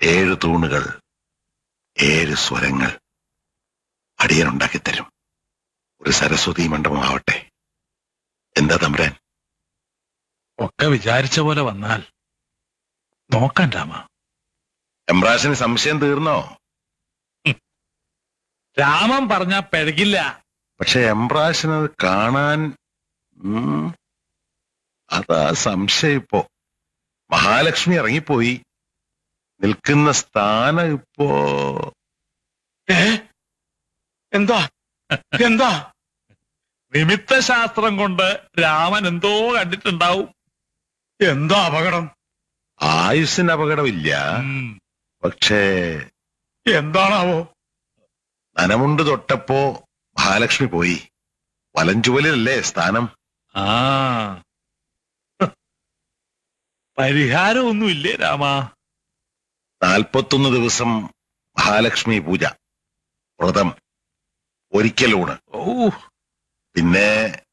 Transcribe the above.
ഏഴ് തൂണുകൾ ഏഴ് സ്വരങ്ങൾ അടിയനുണ്ടാക്കി തരും ഒരു സരസ്വതി മണ്ഡപമാവട്ടെ എന്താ തമ്പുരാൻ ഒക്കെ വിചാരിച്ച പോലെ വന്നാൽ നോക്കാൻ രാമ എംബ്രാസിന് സംശയം തീർന്നോ രാമൻ പറഞ്ഞ പെഴകില്ല പക്ഷെ എംബ്രാസിനത് കാണാൻ ഉം, അതാ സംശയം ഇപ്പോ മഹാലക്ഷ്മി ഇറങ്ങിപ്പോയി നിൽക്കുന്ന സ്ഥാനം ഇപ്പോ എന്താ എന്താ നിമിത്ത ശാസ്ത്രം കൊണ്ട് രാമൻ എന്തോ കണ്ടിട്ടുണ്ടാവും എന്താ അപകടം ആയുസ്സിന് അപകടമില്ല ഉം. പക്ഷേ എന്താണാവോ നനമുണ്ട് തൊട്ടപ്പോ മഹാലക്ഷ്മി പോയി വലഞ്ചുവലിലല്ലേ സ്ഥാനം ആ പരിഹാരമൊന്നുമില്ലേ രാമ നാൽപ്പത്തൊന്ന് ദിവസം മഹാലക്ഷ്മി പൂജ വ്രതം ഒരിക്കലൂണ് ഓ പിന്നെ